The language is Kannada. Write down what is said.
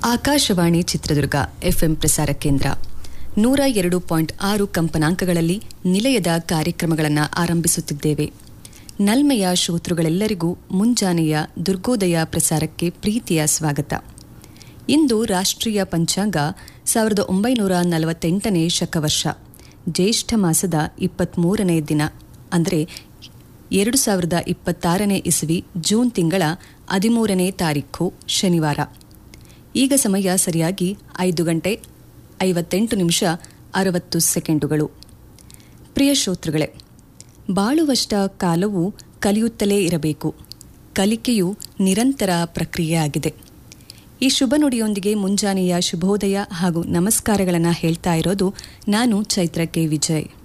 ಆಕಾಶವಾಣಿ ಚಿತ್ರದುರ್ಗ ಎಫ್ಎಂ ಪ್ರಸಾರ ಕೇಂದ್ರ ನೂರ ಎರಡು ಪಾಯಿಂಟ್ ಆರು ಕಂಪನಾಂಕಗಳಲ್ಲಿ ನಿಲಯದ ಕಾರ್ಯಕ್ರಮಗಳನ್ನು ಆರಂಭಿಸುತ್ತಿದ್ದೇವೆ ನಲ್ಮೆಯ ಶ್ರೋತೃಗಳೆಲ್ಲರಿಗೂ ಮುಂಜಾನೆಯ ದುರ್ಗೋದಯ ಪ್ರಸಾರಕ್ಕೆ ಪ್ರೀತಿಯ ಸ್ವಾಗತ ಇಂದು ರಾಷ್ಟ್ರೀಯ ಪಂಚಾಂಗ ಸಾವಿರದ ಒಂಬೈನೂರ ನಲವತ್ತೆಂಟನೇ ಶಕವರ್ಷ ಜ್ಯೇಷ್ಠ ಮಾಸದ ಇಪ್ಪತ್ಮೂರನೇ ದಿನ ಅಂದರೆ ಎರಡು ಸಾವಿರದ ಇಪ್ಪತ್ತಾರನೇ ಇಸವಿ ಜೂನ್ ತಿಂಗಳ ಹದಿಮೂರನೇ ತಾರೀಖು ಶನಿವಾರ ಈಗ ಸಮಯ ಸರಿಯಾಗಿ ಐದು ಗಂಟೆ ಐವತ್ತೆಂಟು ನಿಮಿಷ ಅರವತ್ತು ಸೆಕೆಂಡುಗಳು ಪ್ರಿಯ ಶ್ರೋತೃಗಳೇ ಬಾಳುವಷ್ಟ ಕಾಲವು ಕಲಿಯುತ್ತಲೇ ಇರಬೇಕು ಕಲಿಕೆಯು ನಿರಂತರ ಪ್ರಕ್ರಿಯೆಯಾಗಿದೆ ಈ ಶುಭ ನುಡಿಯೊಂದಿಗೆ ಮುಂಜಾನೆಯ ಶುಭೋದಯ ಹಾಗೂ ನಮಸ್ಕಾರಗಳನ್ನು ಹೇಳ್ತಾ ಇರೋದು ನಾನು ಚೈತ್ರ ಕೆ ವಿಜಯ್